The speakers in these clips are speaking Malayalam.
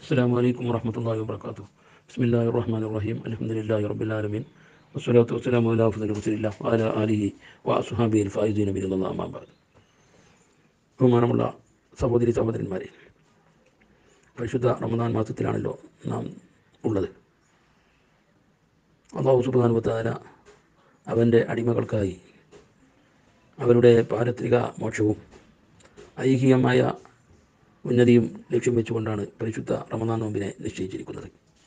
السلام عليكم ورحمة الله وبركاته بسم الله الرحمن الرحيم الحمد لله رب العالمين والصلاة والسلام على أفضل رسول الله وعلى آله وأصحابه الفائزين من الله أما بعد ബഹുമാനമുള്ള സഹോദരി സഹോദരന്മാരെ പരിശുദ്ധ റമദാൻ മാസത്തിലാണല്ലോ നാം ഉള്ളത് അള്ളാഹു സുബാനുവത്താല അവൻ്റെ അടിമകൾക്കായി അവരുടെ പാരത്രിക മോക്ഷവും ഐഹികമായ ഉന്നതിയും ലക്ഷ്യം വെച്ചുകൊണ്ടാണ് പരിശുദ്ധ റമദാൻ നോമ്പിനെ നിശ്ചയിച്ചിരിക്കുന്നത്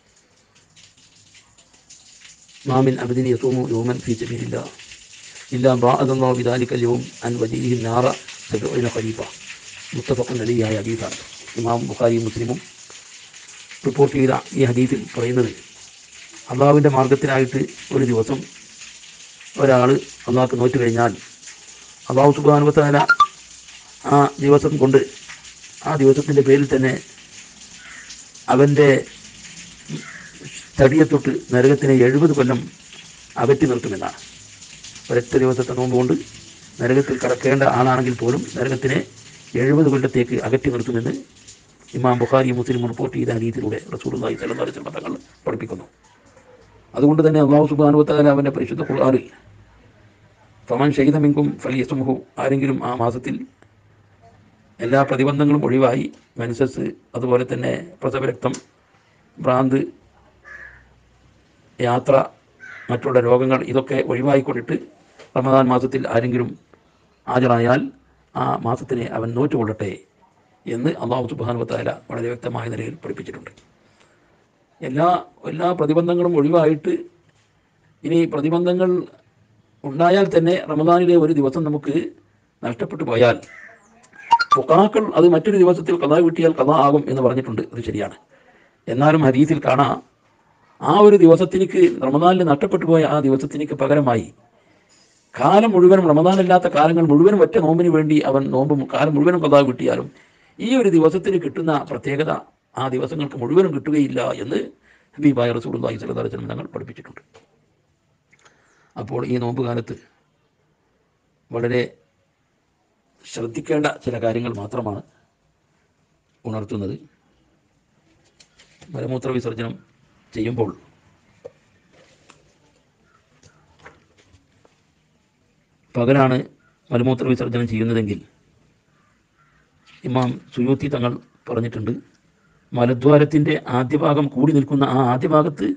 മാമിൻ അബദിനി യസൂമു യോമൻ ഫീ സബീലില്ല ഇല്ല ബാഅദല്ലാഹു ബിദാലിക യൗം അൻ വജീഹിൻ നാറ സബഈന ഖലീഫ മുത്തഫഖുൻ അലൈഹിയായ ഹദീസാണ് ഇമാം ബുഖാരിയും മുസ്ലിമും റിപ്പോർട്ട് ചെയ്ത ഈ ഹദീസിൽ പറയുന്നത് അള്ളാഹുവിൻ്റെ മാർഗത്തിനായിട്ട് ഒരു ദിവസം ഒരാൾ അള്ളാഹ്ക്ക് നോറ്റ് കഴിഞ്ഞാൽ അള്ളാഹു സുബാനുവത്താല ആ ദിവസം കൊണ്ട് ആ ദിവസത്തിൻ്റെ പേരിൽ തന്നെ അവൻ്റെ തടിയെ തൊട്ട് നരകത്തിനെ എഴുപത് കൊല്ലം അകറ്റി നിർത്തുമെന്നാണ് ഒരൊറ്റ ദിവസത്തെ നോമ്പ് കൊണ്ട് നരകത്തിൽ കടക്കേണ്ട ആളാണെങ്കിൽ പോലും നരകത്തിനെ എഴുപത് കൊല്ലത്തേക്ക് അകറ്റി നിർത്തുമെന്ന് ഇമാം ബുഖാരി മുസ്ലിം റിപ്പോർട്ട് ചെയ്ത രീതിയിലൂടെ റസൂലുള്ളാഹി സ്വല്ലല്ലാഹു അലൈഹി വസല്ലം തങ്ങൾ പഠിപ്പിക്കുന്നു അതുകൊണ്ട് തന്നെ അള്ളാഹു സുബ്ഹാനഹു വതആല അവൻ്റെ പരിശുദ്ധ ഖുർആനിൽ ഫമൻ ഷഹീദമിങ്കും ഫലിയസുമുഹു ആരെങ്കിലും ആ മാസത്തിൽ എല്ലാ പ്രതിബന്ധങ്ങളും ഒഴിവായി മെൻസസ് അതുപോലെ തന്നെ പ്രസവരക്തം ഭ്രാന്ത് യാത്ര മറ്റുള്ള രോഗങ്ങൾ ഇതൊക്കെ ഒഴിവായിക്കൊണ്ടിട്ട് റമദാൻ മാസത്തിൽ ആരെങ്കിലും ഹാജരായാൽ ആ മാസത്തിനെ അവൻ നോറ്റുകൊള്ളട്ടെ എന്ന് അള്ളാഹു സുബാനുവത്തായ വളരെ വ്യക്തമായ നിലയിൽ പഠിപ്പിച്ചിട്ടുണ്ട് എല്ലാ എല്ലാ പ്രതിബന്ധങ്ങളും ഒഴിവായിട്ട് ഇനി പ്രതിബന്ധങ്ങൾ ഉണ്ടായാൽ തന്നെ റമദാനിലെ ഒരു ദിവസം നമുക്ക് നഷ്ടപ്പെട്ടു പോയാൽ ഫുക്കാക്കൾ അത് മറ്റൊരു ദിവസത്തിൽ കഥ കിട്ടിയാൽ കഥ ആകും എന്ന് പറഞ്ഞിട്ടുണ്ട് അത് ശരിയാണ് എന്നാലും ഹരീസിൽ കാണാം ആ ഒരു ദിവസത്തിനിക്ക് റമദാനിൽ നഷ്ടപ്പെട്ടു പോയ ആ ദിവസത്തിനിക്ക് പകരമായി കാലം മുഴുവനും റമദാനല്ലാത്ത കാലങ്ങൾ മുഴുവനും ഒറ്റ നോമ്പിന് വേണ്ടി അവൻ നോമ്പ് കാലം മുഴുവനും കഥ കിട്ടിയാലും ഈ ഒരു ദിവസത്തിന് കിട്ടുന്ന പ്രത്യേകത ആ ദിവസങ്ങൾക്ക് മുഴുവനും കിട്ടുകയില്ല എന്ന് ഹബീബായ റസൂലുള്ളാഹി സ്വല്ലല്ലാഹു അലൈഹി വസല്ലം തങ്ങൾ പഠിപ്പിച്ചിട്ടുണ്ട് അപ്പോൾ ഈ നോമ്പ് കാലത്ത് വളരെ ശ്രദ്ധിക്കേണ്ട ചില കാര്യങ്ങൾ മാത്രമാണ് ഉണർത്തുന്നത് മലമൂത്ര വിസർജനം ചെയ്യുമ്പോൾ പകലാണ് മലമൂത്ര വിസർജനം ചെയ്യുന്നതെങ്കിൽ ഇമാം സുയൂത്തി തങ്ങൾ പറഞ്ഞിട്ടുണ്ട് മലദ്വാരത്തിൻ്റെ ആദ്യ ഭാഗം കൂടി നിൽക്കുന്ന ആ ആദ്യ ഭാഗത്ത്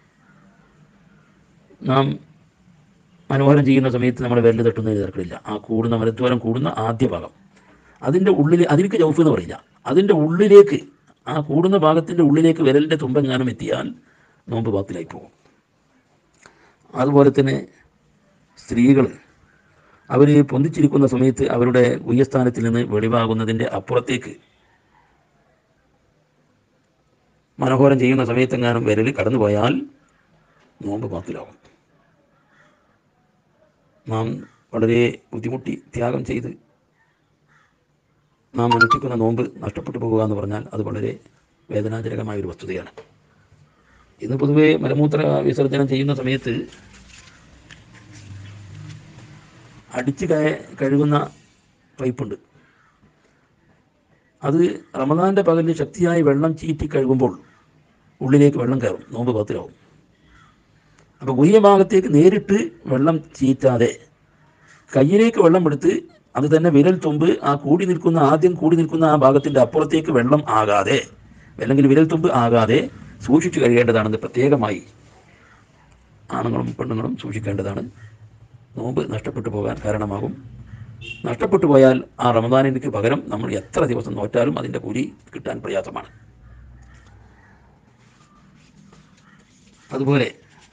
നാം മനോഹരം ചെയ്യുന്ന സമയത്ത് നമ്മൾ വിരൽ തട്ടുന്നതിന് തിരക്കില്ല ആ കൂടുന്ന മലദ്വാരം കൂടുന്ന ആദ്യ ഭാഗം അതിൻ്റെ ഉള്ളിൽ അതിലേക്ക് ചൗഫ് എന്ന് പറയില്ല അതിൻ്റെ ഉള്ളിലേക്ക് ആ കൂടുന്ന ഭാഗത്തിൻ്റെ ഉള്ളിലേക്ക് വിരലിൻ്റെ തുമ്പെങ്ങാനും എത്തിയാൽ നോമ്പ് ബാത്തിലായി പോകും അതുപോലെ തന്നെ സ്ത്രീകൾ അവർ പൊന്തിച്ചിരിക്കുന്ന സമയത്ത് അവരുടെ ഉയ്യസ്ഥാനത്തിൽ നിന്ന് വെളിവാകുന്നതിൻ്റെ അപ്പുറത്തേക്ക് മനോഹരം ചെയ്യുന്ന സമയത്തെങ്ങാനും വിരൽ കടന്നു പോയാൽ നോമ്പ് ബാത്തിലാവും നാം വളരെ ബുദ്ധിമുട്ടി ത്യാഗം ചെയ്ത് നാം അനുഷ്ഠിക്കുന്ന നോമ്പ് നഷ്ടപ്പെട്ടു പോകുക എന്ന് പറഞ്ഞാൽ അത് വളരെ വേദനാജനകമായ ഒരു വസ്തുതയാണ് ഇന്ന് പൊതുവേ മലമൂത്ര വിസർജനം ചെയ്യുന്ന സമയത്ത് അടിച്ച് കയ കഴുകുന്ന പൈപ്പുണ്ട് അത് റമദാൻ്റെ പകലിൽ ശക്തിയായി വെള്ളം ചീറ്റി കഴുകുമ്പോൾ ഉള്ളിലേക്ക് വെള്ളം കയറും നോമ്പ് പത്തിലാവും അപ്പോൾ ഗുഹ്യ ഭാഗത്തേക്ക് നേരിട്ട് വെള്ളം ചീറ്റാതെ കയ്യിലേക്ക് വെള്ളം എടുത്ത് അത് തന്നെ വിരൽ തുമ്പ് ആ കൂടി നിൽക്കുന്ന ആദ്യം കൂടി നിൽക്കുന്ന ആ ഭാഗത്തിൻ്റെ അപ്പുറത്തേക്ക് വെള്ളം ആകാതെ അല്ലെങ്കിൽ വിരൽ തുമ്പ് ആകാതെ സൂക്ഷിച്ചു കഴിയേണ്ടതാണെന്ന് പ്രത്യേകമായി ആണുങ്ങളും പെണ്ണുങ്ങളും സൂക്ഷിക്കേണ്ടതാണ് നോമ്പ് നഷ്ടപ്പെട്ടു പോകാൻ കാരണമാകും നഷ്ടപ്പെട്ടു പോയാൽ ആ റമദാനിക്ക് പകരം നമ്മൾ എത്ര ദിവസം നോറ്റാലും അതിൻ്റെ കൂലി കിട്ടാൻ പ്രയാസമാണ് അതുപോലെ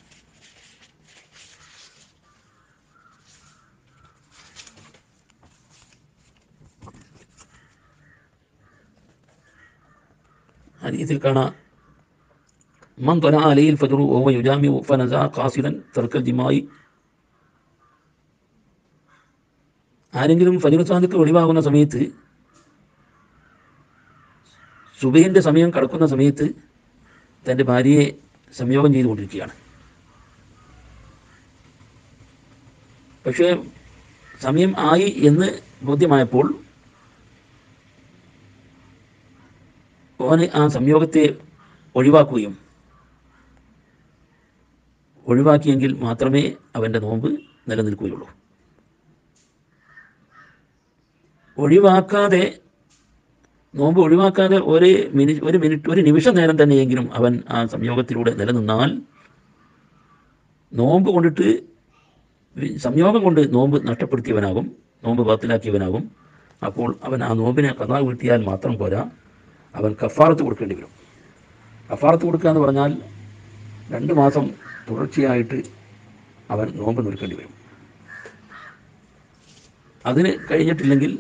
ഹദീസിൽ കാണാം മൻ തൊല അലയിൽ ഫജറു ഓവ യുജാമി ഫനസ ഖാസിദൻ തർക്കൽ ജിമായി ആരെങ്കിലും ഫജർ സാദിക്ക് ഒഴിവാകുന്ന സമയത്ത് സുബൈൻ്റെ സമയം കടക്കുന്ന സമയത്ത് തൻ്റെ ഭാര്യയെ സംയോഗം ചെയ്തുകൊണ്ടിരിക്കുകയാണ് പക്ഷേ സമയം ആയി എന്ന് ബോധ്യമായപ്പോൾ ഓന് ആ സംയോഗത്തെ ഒഴിവാക്കുകയും ഒഴിവാക്കിയെങ്കിൽ മാത്രമേ അവൻ്റെ നോമ്പ് നിലനിൽക്കുകയുള്ളൂ ഒഴിവാക്കാതെ നോമ്പ് ഒഴിവാക്കാതെ ഒരു മിനി ഒരു മിനിറ്റ് ഒരു നിമിഷ നേരം തന്നെയെങ്കിലും അവൻ ആ സംയോഗത്തിലൂടെ നിലനിന്നാൽ നോമ്പ് കൊണ്ടിട്ട് വി- സംയോഗം കൊണ്ട് നോമ്പ് നഷ്ടപ്പെടുത്തിയവനാകും നോമ്പ് ബാത്തിലാക്കിയവനാകും അപ്പോൾ അവൻ ആ നോമ്പിനെ കഥാ വീട്ടിയാൽ മാത്രം പോരാ അവൻ കഫാറത്ത് കൊടുക്കേണ്ടി വരും കഫാറത്ത് കൊടുക്കുക എന്ന് പറഞ്ഞാൽ രണ്ട് മാസം തുടർച്ചയായിട്ട് അവൻ നോമ്പ് നിൽക്കേണ്ടി വരും അതിന് കഴിഞ്ഞിട്ടില്ലെങ്കിൽ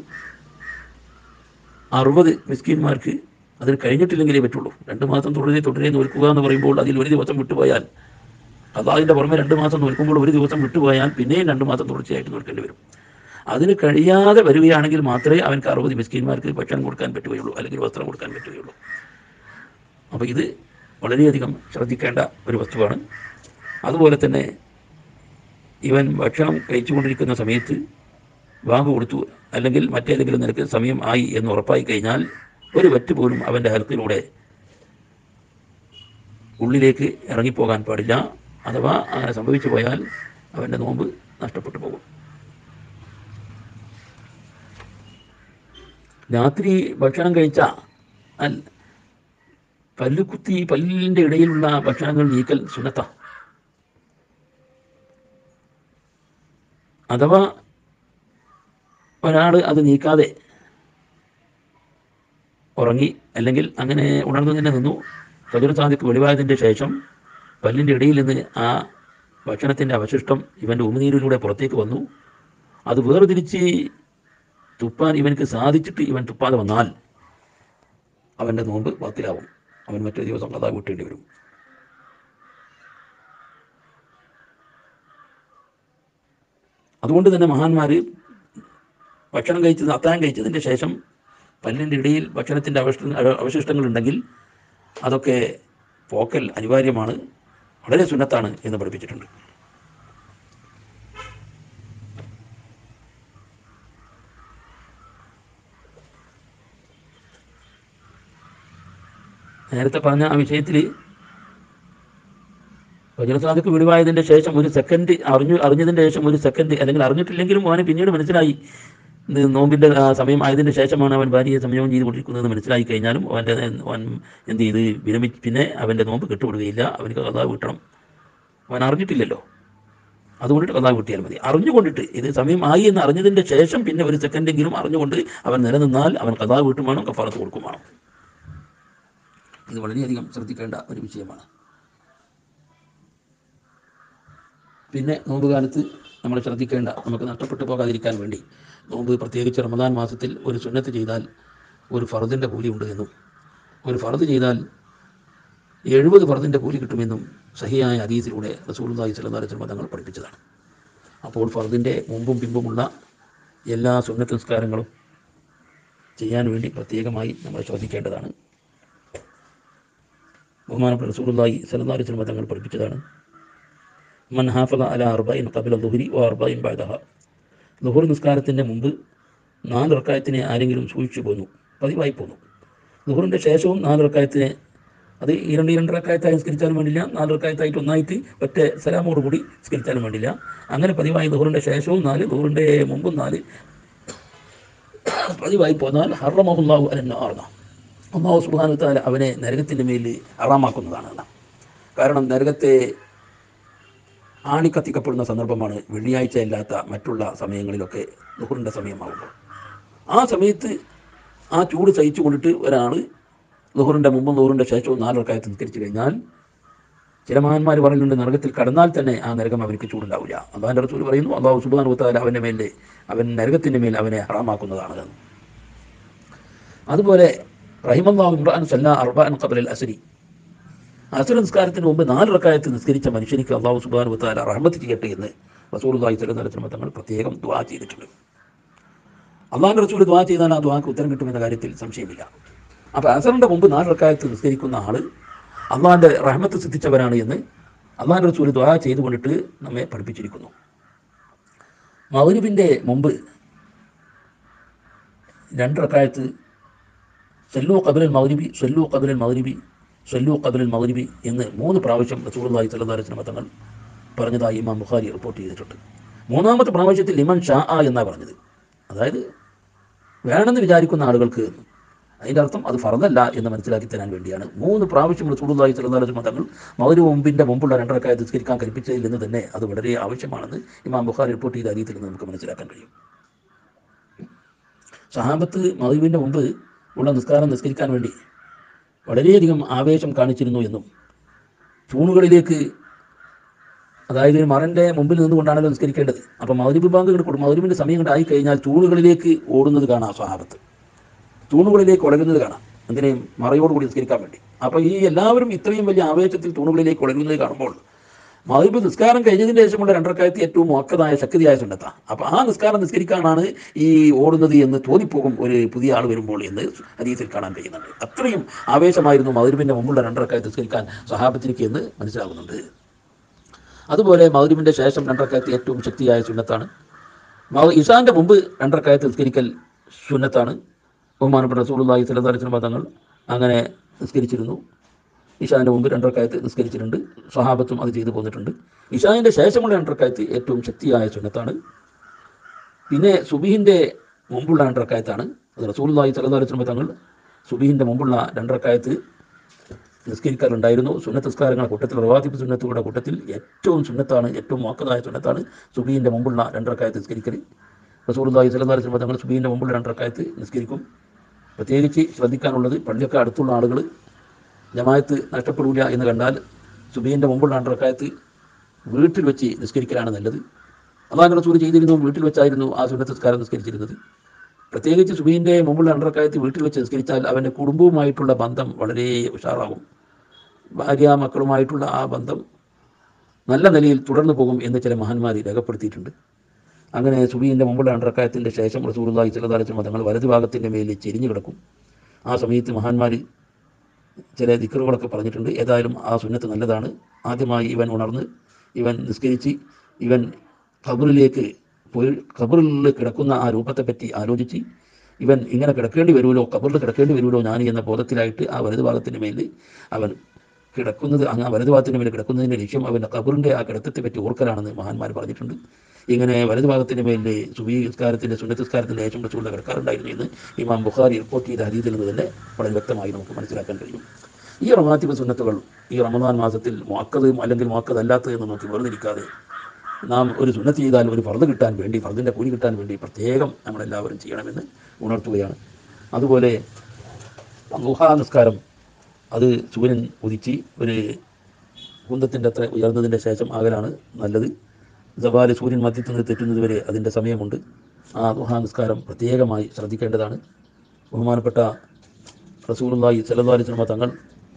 അറുപത് മിസ്കീന്മാർക്ക് അതിന് കഴിഞ്ഞിട്ടില്ലെങ്കിലേ പറ്റുള്ളൂ രണ്ട് മാസം തുടരെ തുടരെ നോൽക്കുക എന്ന് പറയുമ്പോൾ അതിൽ ഒരു ദിവസം വിട്ടുപോയാൽ അള്ളാഹിൻ്റെ പുറമെ രണ്ട് മാസം നോൽക്കുമ്പോൾ ഒരു ദിവസം വിട്ടുപോയാൽ പിന്നെയും രണ്ട് മാസം തുടർച്ചയായിട്ട് നോൽക്കേണ്ടി വരും അതിന് കഴിയാതെ വരികയാണെങ്കിൽ മാത്രമേ അവൻക്ക് അറുപത് മിസ്കീന്മാർക്ക് ഭക്ഷണം കൊടുക്കാൻ പറ്റുകയുള്ളൂ അല്ലെങ്കിൽ വസ്ത്രം കൊടുക്കാൻ പറ്റുകയുള്ളൂ അപ്പോൾ ഇത് വളരെയധികം ശ്രദ്ധിക്കേണ്ട ഒരു വസ്തുവാണ് അതുപോലെ തന്നെ ഇവൻ ഭക്ഷണം കഴിച്ചുകൊണ്ടിരിക്കുന്ന സമയത്ത് ബാങ്ക് കൊടുത്തു അല്ലെങ്കിൽ മറ്റേതെങ്കിലും നിനക്ക് സമയം ആയി എന്ന് ഉറപ്പായി കഴിഞ്ഞാൽ ഒരു വറ്റ് പോലും അവൻ്റെ ഹലത്തിലൂടെ ഉള്ളിലേക്ക് ഇറങ്ങിപ്പോകാൻ പാടില്ല അഥവാ അങ്ങനെ സംഭവിച്ചു പോയാൽ അവൻ്റെ നോമ്പ് നഷ്ടപ്പെട്ടു പോകും രാത്രി ഭക്ഷണം കഴിച്ച അൽ പല്ലുകുത്തി പല്ലിൻ്റെ ഇടയിലുള്ള ഭക്ഷണങ്ങൾ നീക്കൽ സുന്നത്ത അഥവാ ഒരാൾ അത് നീക്കാതെ ഉറങ്ങി അല്ലെങ്കിൽ അങ്ങനെ ഉണർന്നു തന്നെ നിന്നു ഫജർ സാദിക്ക് വെളിവായതിൻ്റെ ശേഷം പല്ലിൻ്റെ ഇടയിൽ നിന്ന് ആ ഭക്ഷണത്തിൻ്റെ അവശിഷ്ടം ഇവൻ്റെ ഉമിനീരിലൂടെ പുറത്തേക്ക് വന്നു അത് വേർതിരിച്ച് തുപ്പാൻ ഇവനക്ക് സാധിച്ചിട്ട് ഇവൻ തുപ്പാതെ വന്നാൽ അവൻ്റെ നോമ്പ് ബാത്തിലാവും അവൻ മറ്റൊരു ദിവസം കഥ വിട്ടേണ്ടി വരും അതുകൊണ്ട് തന്നെ മഹാന്മാർ ഭക്ഷണം കഴിച്ചത് അത്താഴം കഴിച്ചതിൻ്റെ ശേഷം പല്ലിൻ്റെ ഇടയിൽ ഭക്ഷണത്തിൻ്റെ അവശിഷ്ട അവശിഷ്ടങ്ങൾ ഉണ്ടെങ്കിൽ അതൊക്കെ പോക്കൽ അനിവാര്യമാണ് വളരെ സുന്നത്താണ് എന്ന് പഠിപ്പിച്ചിട്ടുണ്ട് നേരത്തെ പറഞ്ഞ ആ വിഷയത്തിൽ വജ്രസാദക്ക് വെളിവായതിൻ്റെ ശേഷം ഒരു സെക്കൻഡ് അറിഞ്ഞു അറിഞ്ഞതിൻ്റെ ശേഷം ഒരു സെക്കൻഡ് അല്ലെങ്കിൽ അറിഞ്ഞിട്ടില്ലെങ്കിലും അവന് പിന്നീട് മനസ്സിലായി ഇത് നോമ്പിൻ്റെ ആ സമയം ആയതിൻ്റെ ശേഷമാണ് അവൻ ഭാര്യയെ സംയമം ചെയ്തുകൊണ്ടിരിക്കുന്നത് മനസ്സിലായി കഴിഞ്ഞാലും അവൻ്റെ അവൻ എന്ത് ചെയ്ത് വിരമി പിന്നെ അവൻ്റെ നോമ്പ് കെട്ടുപെടുകയില്ല അവന് കഥാ വീട്ടണം അവൻ അറിഞ്ഞിട്ടില്ലല്ലോ അതുകൊണ്ടിട്ട് കഥാ വീട്ടിയാൽ മതി അറിഞ്ഞുകൊണ്ടിട്ട് ഇത് സമയം ആയി എന്ന് അറിഞ്ഞതിൻ്റെ ശേഷം പിന്നെ ഒരു സെക്കൻഡെങ്കിലും അറിഞ്ഞുകൊണ്ട് അവൻ നിലനിന്നാൽ അവൻ കഥാ വീട്ടും വേണം കഫാറത്ത് കൊടുക്കും വേണം ഇത് വളരെയധികം ശ്രദ്ധിക്കേണ്ട ഒരു വിഷയമാണ് പിന്നെ നോമ്പ് കാലത്ത് നമ്മൾ ശ്രദ്ധിക്കേണ്ട നമുക്ക് നഷ്ടപ്പെട്ടു പോകാതിരിക്കാൻ വേണ്ടി നോമ്പ് പ്രത്യേകിച്ച് റമദാൻ മാസത്തിൽ ഒരു സുന്നത്ത് ചെയ്താൽ ഒരു ഫറദിൻ്റെ കൂലി ഉണ്ട് എന്നും ഒരു ഫറദ് ചെയ്താൽ എഴുപത് ഫറദിൻ്റെ കൂലി കിട്ടുമെന്നും സഹിയായ അതീതിലൂടെ റസൂലുള്ളാഹി സ്വല്ലല്ലാഹു അലൈഹി വസല്ലം തങ്ങൾ പഠിപ്പിച്ചതാണ് അപ്പോൾ ഫറദിൻ്റെ മുമ്പും പിമ്പുമുള്ള എല്ലാ സുന്നത്ത് നിസ്കാരങ്ങളും ചെയ്യാൻ വേണ്ടി പ്രത്യേകമായി നമ്മൾ ശ്രദ്ധിക്കേണ്ടതാണ് ബഹുമാനപ്പെട്ട റസൂലുള്ളാഹി സ്വല്ലല്ലാഹു അലൈഹി വസല്ലം തങ്ങൾ പഠിപ്പിച്ചതാണ് മൻ ഹാഫദ അല അർബൈൻ കബില ദുഹരി ഓ അർബൈൻ ബഅദഹ ദുഹർ നിസ്കാരത്തിൻ്റെ മുമ്പ് നാല് റക്കായത്തിനെ ആരെങ്കിലും സൂക്ഷിച്ചു പോന്നു പതിവായി പോന്നു ദുഹറിൻ്റെ ശേഷവും നാല് റക്കായത്തിനെ അത് ഈ രണ്ട് രണ്ട് റക്കായത്തായി നിസ്കരിച്ചാലും വേണ്ടില്ല നാല് റക്കായത്തായിട്ട് ഒന്നായിട്ട് ഒറ്റ സലാമോടുകൂടി നിസ്കരിച്ചാലും വേണ്ടില്ല അങ്ങനെ പതിവായി ദുഹറിൻ്റെ ശേഷവും നാല് ദുഹറിൻ്റെ മുമ്പും നാല് പതിവായി പോന്നാൽ ഹറമഹുല്ലാഹു അലന്നാർന്ന അള്ളാഹു സുബ്ഹാനഹു വതആല അവനെ നരകത്തിൻ്റെ മേൽ ഹറാമാക്കുന്നതാണ് കാരണം നരകത്തെ ആണിക്കത്തിക്കപ്പെടുന്ന സന്ദർഭമാണ് വെള്ളിയാഴ്ച അല്ലാത്ത മറ്റുള്ള സമയങ്ങളിലൊക്കെ ദുഹറിൻ്റെ സമയമാകുമ്പോൾ ആ സമയത്ത് ആ ചൂട് സഹിച്ചു കൊണ്ടിട്ട് ഒരാൾ ദുഹറിൻ്റെ മുമ്പും ദുഹറിൻ്റെ ശേഷവും നാലൊക്കായത്ത് നിസ്കരിച്ചു കഴിഞ്ഞാൽ ചില മഹാന്മാർ പറയുന്നുണ്ട് നരകത്തിൽ കടന്നാൽ തന്നെ ആ നരകം അവർക്ക് ചൂടുണ്ടാവില്ല അള്ളാഹിൻ്റെ റസൂൽ പറയുന്നു അള്ളാഹു സുബാൻ ഉത്താല അവൻ്റെ മേലെ അവൻ നരകത്തിൻ്റെ മേൽ അവനെ ഹറാമാക്കുന്നതാണ് എന്ന് അതുപോലെ റഹിമല്ലാഹു ഇമ്രാൻ സല്ല അർബാൻ ഖബൽ അസരി അസുര നിസ്കാരത്തിന് മുമ്പ് നാല് റക്കായത്ത് നിസ്കരിച്ച മനുഷ്യനിക്ക് അള്ളാഹു സുബാൻ വത്താല റഹ്മത്ത് ചെയ്യട്ടെ എന്ന് റസൂലുള്ളാഹി സ്വല്ലല്ലാഹു അലൈഹി വസല്ലം തങ്ങൾ പ്രത്യേകം ദുആ ചെയ്തിട്ടുണ്ട് അള്ളാഹിൻ്റെ റസൂൽ ദുആ ചെയ്താൽ ആ ദുആക്ക് ഉത്തരം കിട്ടുമെന്ന കാര്യത്തിൽ സംശയമില്ല അപ്പോൾ അസറിൻ്റെ മുമ്പ് നാല് റക്കായത്ത് നിസ്കരിക്കുന്ന ആൾ അള്ളാഹിൻ്റെ റഹ്മത്ത് സിദ്ധിച്ചവരാണ് എന്ന് അള്ളാഹിൻ്റെ റസൂൽ ദുആ ചെയ്തുകൊണ്ടിട്ട് നമ്മെ പഠിപ്പിച്ചിരിക്കുന്നു മൗരുവിൻ്റെ മുമ്പ് രണ്ട് റക്കായത്ത് സല്ലു കബിലൽ മൗരിബി സല്ലു കബിലൽ മൗരിബി സല്ലു കബിലൽ മൗരിബി എന്ന് മൂന്ന് പ്രാവശ്യം റസൂലുള്ളാഹി സ്വല്ലല്ലാഹു അലൈഹി വസല്ലം തങ്ങൾ പറഞ്ഞതായി ഇമാം ബുഖാരി റിപ്പോർട്ട് ചെയ്തിട്ടുണ്ട് മൂന്നാമത്തെ പ്രാവശ്യത്തിൽ ലിമൻ ഷാ ആ എന്നാണ് പറഞ്ഞത് അതായത് വേണമെന്ന് വിചാരിക്കുന്ന ആളുകൾക്ക് അതിൻ്റെ അർത്ഥം അത് ഫറദല്ല എന്ന് മനസ്സിലാക്കി തരാൻ വേണ്ടിയാണ് മൂന്ന് പ്രാവശ്യം റസൂലുള്ളാഹി സ്വല്ലല്ലാഹു അലൈഹി വസല്ലം തങ്ങൾ മൗര് മുമ്പിൻ്റെ മുമ്പുള്ള രണ്ടരക്കായ നിസ്കരിക്കാൻ കൽപ്പിച്ചതിൽ നിന്ന് തന്നെ അത് വളരെ ആവശ്യമാണെന്ന് ഇമാം ബുഖാരി റിപ്പോർട്ട് ചെയ്ത അരീതിയിൽ നിന്ന് നമുക്ക് മനസ്സിലാക്കാൻ കഴിയും സഹാബത്ത് മഹബീബിൻ്റെ മുമ്പ് ഉള്ള നിസ്കാരം നിസ്കരിക്കാൻ വേണ്ടി വളരെയധികം ആവേശം കാണിച്ചിരുന്നു എന്നും തൂണുകളിലേക്ക് അതായത് ഒരു മറൻ്റെ മുമ്പിൽ നിന്നുകൊണ്ടാണല്ലോ നിസ്കരിക്കേണ്ടത് അപ്പം മൗരിബ് ബാങ്ക് ഇങ്ങോട്ട് മൗരിബിൻ്റെ സമയം കൊണ്ട് ആയി കഴിഞ്ഞാൽ തൂണുകളിലേക്ക് ഓടുന്നത് കാണാം സ്വഹാബത്ത് തൂണുകളിലേക്ക് ഒളരുന്നത് കാണാം എന്തിനേയും മറയോടുകൂടി നിസ്കരിക്കാൻ വേണ്ടി അപ്പോൾ ഈ എല്ലാവരും ഇത്രയും വലിയ ആവേശത്തിൽ തൂണുകളിലേക്ക് ഒളരുന്നത് കാണുമ്പോൾ മഹബ് നിസ്കാരം കഴിഞ്ഞതിന് ശേഷമുള്ള രണ്ടരക്കാലത്ത് ഏറ്റവും മോക്കതായ ശക്തിയായ സുന്നത്താണ് അപ്പോൾ ആ നിസ്കാരം നിസ്കരിക്കാനാണ് ഈ ഓടുന്നത് എന്ന് തോന്നിപ്പോകും ഒരു പുതിയ ആൾ വരുമ്പോൾ എന്ന് ഹദീസിൽ കാണാൻ കഴിയുന്നുണ്ട് അത്രയും ആവേശമായിരുന്നു മഹബിൻ്റെ മുമ്പുള്ള രണ്ടരക്കാലത്ത് നിസ്കരിക്കാൻ സഹാബത്തിനിക്ക് എന്ന് മനസ്സിലാകുന്നുണ്ട് അതുപോലെ മൗരിബിൻ്റെ ശേഷം രണ്ടരക്കാലത്ത് ഏറ്റവും ശക്തിയായ സുന്നത്താണ് മൗ- ഇഷാന്റെ മുമ്പ് രണ്ടരക്കാലത്ത് നിസ്കരിക്കൽ സുന്നത്താണ് ബഹുമാനപ്പെട്ട റസൂലുള്ളാഹി സ്വല്ലല്ലാഹു അലൈഹി വസല്ലം തങ്ങൾ അങ്ങനെ നിസ്കരിച്ചിരുന്നു ഇഷാന്റെ മുമ്പ് രണ്ടരക്കാലത്ത് നിസ്കരിച്ചിട്ടുണ്ട് സ്വഹാബത്തും അത് ചെയ്തു പോന്നിട്ടുണ്ട് ഇഷാന്റെ ശേഷമുള്ള രണ്ടരക്കാലത്ത് ഏറ്റവും ശക്തിയായ സുന്നത്താണ് പിന്നെ സുബിഹിൻ്റെ മുമ്പുള്ള രണ്ടരക്കായത്താണ് അത് റസൂലുള്ളാഹി സ്വല്ലല്ലാഹു അലൈഹി വസല്ലം തങ്ങൾ സുബിഹിൻ്റെ മുമ്പുള്ള രണ്ടരക്കായത്ത് നിസ്കരിക്കാറുണ്ടായിരുന്നു സുന്നത്ത് നിസ്കാരങ്ങളുടെ കൂട്ടത്തിൽ റവാത്തിബ് സുന്നത്തുകളുടെ കൂട്ടത്തിൽ ഏറ്റവും സുന്നത്താണ് ഏറ്റവും മോക്കതായ സുന്നത്താണ് സുബീൻ്റെ മുമ്പുള്ള രണ്ടരക്കായത്ത് നിസ്കരിക്കൽ റസൂലുള്ളാഹി സ്വല്ലല്ലാഹു അലൈഹി വസല്ലം തങ്ങൾ സുബീൻ്റെ മുമ്പുള്ള രണ്ടരക്കായത്ത് നിസ്കരിക്കും പ്രത്യേകിച്ച് ശ്രദ്ധിക്കാനുള്ളത് പള്ളിയൊക്കെ അടുത്തുള്ള ആളുകൾ ജമായത്ത് നഷ്ടപ്പെടില്ല എന്ന് കണ്ടാൽ സുബീൻ്റെ മുമ്പുള്ള രണ്ടരക്കായത്ത് വീട്ടിൽ വെച്ച് നിസ്കരിക്കലാണ് നല്ലത് അള്ളാഹു റസൂൽ ചെയ്തിരുന്നു വീട്ടിൽ വെച്ചായിരുന്നു ആ സുന്നത്ത് നിസ്കാരം നിസ്കരിച്ചിരുന്നത് പ്രത്യേകിച്ച് സുബീൻ്റെ മുമ്പുള്ള രണ്ടരക്കായത്ത് വീട്ടിൽ വെച്ച് നിസ്കരിച്ചാൽ അവൻ്റെ കുടുംബവുമായിട്ടുള്ള ബന്ധം വളരെ ഉഷാറാകും ഭാര്യ മക്കളുമായിട്ടുള്ള ആ ബന്ധം നല്ല നിലയിൽ തുടർന്നു പോകും എന്ന് ചില മഹാന്മാർ രേഖപ്പെടുത്തിയിട്ടുണ്ട് അങ്ങനെ സുബീൻ്റെ മുമ്പുള്ള രണ്ടരക്കായത്തിൻ്റെ ശേഷം റസൂലുള്ളാഹി സ്വല്ലല്ലാഹു അലൈഹി വസല്ലം തങ്ങൾ വലതു ഭാഗത്തിൻ്റെ മേലിൽ ചെരിഞ്ഞു കിടക്കും ആ സമയത്ത് മഹാന്മാർ ചില ദിക്കറുകളൊക്കെ പറഞ്ഞിട്ടുണ്ട് ഏതായാലും ആ സുന്നത്ത് നല്ലതാണ് ആദ്യമായി ഇവൻ ഉണർന്ന് ഇവൻ നിസ്കരിച്ച് ഇവൻ ഖബറിലേക്ക് പോയി ഖബറിൽ കിടക്കുന്ന ആ രൂപത്തെപ്പറ്റി ആലോചിച്ച് ഇവൻ ഇങ്ങനെ കിടക്കേണ്ടി വരുമല്ലോ ഖബറിൽ കിടക്കേണ്ടി വരുമല്ലോ ഞാൻ എന്ന ബോധത്തിലായിട്ട് ആ വലതു ഭാഗത്തിൻ്റെ മേലിൽ അവൻ കിടക്കുന്നത് അങ്ങ് ആ വലതു ഭാഗത്തിൻ്റെ മേൽ കിടക്കുന്നതിൻ്റെ ലക്ഷ്യം അവൻ്റെ ഖബറിൻ്റെ ആ കിടത്തത്തെ പറ്റി ഓർക്കലാണെന്ന് മഹാന്മാർ പറഞ്ഞിട്ടുണ്ട് ഇങ്ങനെ വലതു ഭാഗത്തിൻ്റെ മേലിൽ സുബീ നിസ്കാരത്തിൻ്റെ സുന്നത്ത് നിസ്കാരത്തിൻ്റെ ഏറ്റവും ചൂടുള്ള കിടക്കാറുണ്ടായിരുന്നു എന്ന് ഇമാം ബുഖാരി റിപ്പോർട്ട് ചെയ്ത ഹദീദിൽ നിന്ന് തന്നെ വളരെ വ്യക്തമായി നമുക്ക് മനസ്സിലാക്കാൻ കഴിയും ഈ റമാത്തിബ് സുന്നത്തുകൾ ഈ റമദാൻ മാസത്തിൽ മുഅക്കത് അല്ലെങ്കിൽ മുഅക്കത് അല്ലാത്തത് എന്ന് നോക്കി വേർതിരിക്കാതെ നാം ഒരു സുന്നത്ത് ചെയ്താൽ ഒരു ഫർദ് കിട്ടാൻ വേണ്ടി ഫർദിൻ്റെ കൂലി കിട്ടാൻ വേണ്ടി പ്രത്യേകം നമ്മളെല്ലാവരും ചെയ്യണമെന്ന് ഉണർത്തുകയാണ് അതുപോലെ ഗുഹാ നിസ്കാരം അത് സൂര്യൻ ഉദിച്ച് ഒരു കുന്തത്തിൻ്റെ അത്ര ഉയർന്നതിൻ്റെ ശേഷം ആകലാണ് നല്ലത് ജവാല് സൂര്യൻ മധ്യത്തിൽ നിന്ന് തെറ്റുന്നത് വരെ അതിൻ്റെ സമയമുണ്ട് ആ ഗുഹാ നിസ്കാരം പ്രത്യേകമായി ശ്രദ്ധിക്കേണ്ടതാണ് ബഹുമാനപ്പെട്ട റസൂലുള്ളാഹി സ്വല്ലല്ലാഹു അലൈഹി വസല്ലം തങ്ങൾ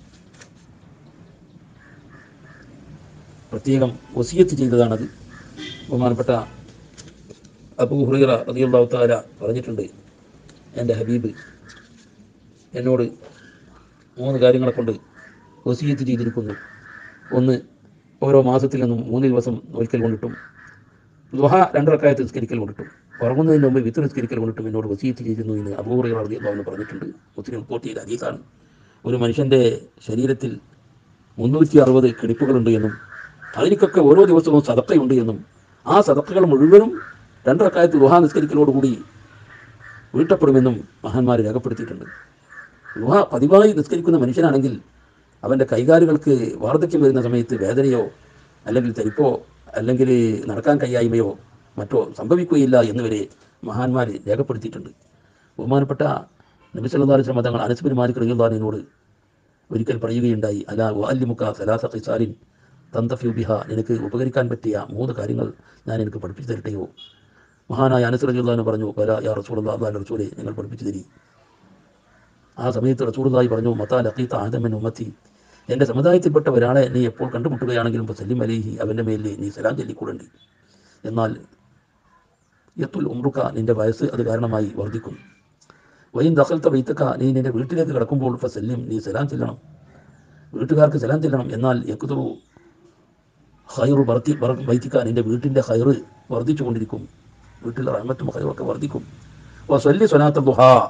പ്രത്യേകം വസിയത്ത് ചെയ്തതാണത് ബഹുമാനപ്പെട്ട അബൂ ഹുറൈറ റളിയല്ലാഹു തആല പറഞ്ഞിട്ടുണ്ട് എൻ്റെ ഹബീബ് എന്നോട് മൂന്ന് കാര്യങ്ങളെ കൊണ്ട് വസിയത്ത് ചെയ്തിരിക്കുന്നു ഒന്ന് ഓരോ മാസത്തിൽ നിന്നും മൂന്ന് ദിവസം നോൽക്കൽ കൊണ്ടിട്ടും ദുഹ രണ്ടരക്കായത്ത് നിസ്കരിക്കൽ കൊണ്ടിട്ടും ഉറങ്ങുന്നതിന് മുമ്പ് വിത്ത് നിസ്കരിക്കൽ കൊണ്ടിട്ടും എന്നോട് വസീത്ത് ചെയ്തിരുന്നു എന്ന് അബൂഹുറൈറ റളിയല്ലാഹു അൻഹു പറഞ്ഞിട്ടുണ്ട് മുസ്ലിം റിപ്പോർട്ട് ചെയ്ത ഹദീസാണ് ഒരു മനുഷ്യൻ്റെ ശരീരത്തിൽ മുന്നൂറ്റി അറുപത് കിടിപ്പുകളുണ്ട് എന്നും അതിനൊക്കെ ഓരോ ദിവസവും സതക്കയുണ്ട് എന്നും ആ സതക്കകൾ മുഴുവനും രണ്ടരക്കായത്ത് ദുഹ നിസ്കരിക്കലോടുകൂടി വീട്ടപ്പെടുമെന്നും മഹാന്മാർ രേഖപ്പെടുത്തിയിട്ടുണ്ട് ദുഹ പതിവായി നിസ്കരിക്കുന്ന മനുഷ്യനാണെങ്കിൽ അവൻ്റെ കൈകാലുകൾക്ക് വാർദ്ധക്യം വരുന്ന സമയത്ത് വേദനയോ അല്ലെങ്കിൽ തരിപ്പോ അല്ലെങ്കിൽ നടക്കാൻ കഴിയായ്മയോ മറ്റോ സംഭവിക്കുകയില്ല എന്നുവരെ മഹാന്മാർ രേഖപ്പെടുത്തിയിട്ടുണ്ട് ബഹുമാനപ്പെട്ട നബിസല്ലാ മതങ്ങൾ അനസ്ബിൻ മാലിക് റഹിയുള്ളാഹിനോട് ഒരിക്കൽ പറയുകയുണ്ടായി അല വാല്യമുക്ക സലാസ ഖിസാലിൻ തന്തഫ്യു ബിഹ നിനക്ക് ഉപകരിക്കാൻ പറ്റിയ മൂന്ന് കാര്യങ്ങൾ ഞാൻ എനിക്ക് പഠിപ്പിച്ചു തരട്ടെയോ മഹാനായ അനസ് റജുല്ലാന്ന് പറഞ്ഞു പല യാ റസൂലുള്ള അള്ളാഹ് റസൂലെ നിങ്ങൾ പഠിപ്പിച്ചു തരി ആ സമയത്ത് റസൂലുള്ളാഹി പറഞ്ഞു മത്താ ലഖീത്ത ആദമൻ ഉമ്മത്തി എൻ്റെ സമുദായത്തിൽപ്പെട്ട ഒരാളെ നീ എപ്പോൾ കണ്ടുമുട്ടുകയാണെങ്കിലും സല്ലിം അലൈഹി അവൻ്റെ മേലിൽ നീ സലാം ചൊല്ലിക്കൂടണ്ടി എന്നാൽ യത്തുൽ ഉമ്രുക്ക നിൻ്റെ വയസ്സ് അത് കാരണമായി വർദ്ധിക്കും വൈൻ ദഖൽത്ത വൈത്തക്ക നീ നിൻ്റെ വീട്ടിലേക്ക് കിടക്കുമ്പോൾ ഫസല്ലിം നീ സലാം ചെല്ലണം വീട്ടുകാർക്ക് സലാം ചെല്ലണം എന്നാൽ യക്കുതുറു ഹൈറു വർദ്ധി വൈത്തിക്ക നിൻ്റെ വീട്ടിൻ്റെ ഹൈറ് വർദ്ധിച്ചുകൊണ്ടിരിക്കും വീട്ടിലെ റഹ്മത്തും ഹൈറൊക്കെ വർദ്ധിക്കും അപ്പോൾ സല്ലി സ്വലാത്ത ദുഹ